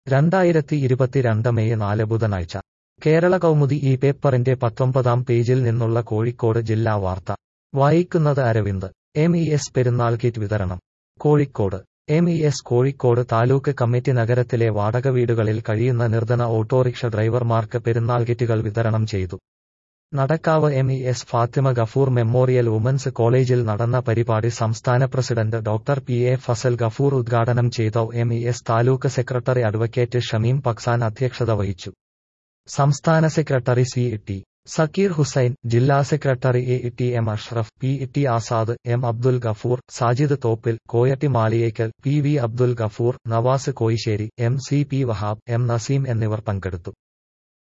രണ്ടായിരത്തി ഇരുപത്തിരണ്ട് മെയ് നാല് ബുധനാഴ്ച കേരള കൗമുദി ഈ പേപ്പറിന്റെ പത്തൊമ്പതാം പേജിൽ നിന്നുള്ള കോഴിക്കോട് ജില്ലാ വാർത്ത വായിക്കുന്നത് Aravind M E S Perunnal kit വിതരണം Kozhikode M E S Kozhikode taluk committee നഗരത്തിലെ വാടക വീടുകളിൽ കഴിയുന്ന നിർധന ഓട്ടോറിക്ഷ ഡ്രൈവർമാർക്ക് പെരുന്നാൾ കിറ്റുകൾ വിതരണം ചെയ്തു Nadakkavu M E S Fathima Gafoor memorial women's കോളേജിൽ നടന്ന പരിപാടി സംസ്ഥാന president doctor P A Fazal Gafoor ഉദ്ഘാടനം ചെയ്ത M E S taluk secretary advocate Shameem Paksan അധ്യക്ഷത വഹിച്ചു സംസ്ഥാന secretary C T Zakir Hussain ജില്ലാ secretary A T M Ashraf P T Azad M Abdul Gafoor Sajid Thoppil Koyatti Maliyekkal P V Abdul Gafoor Navas Koyisseri M C P Wahab M Naseem എന്നിവർ പങ്കെടുത്തു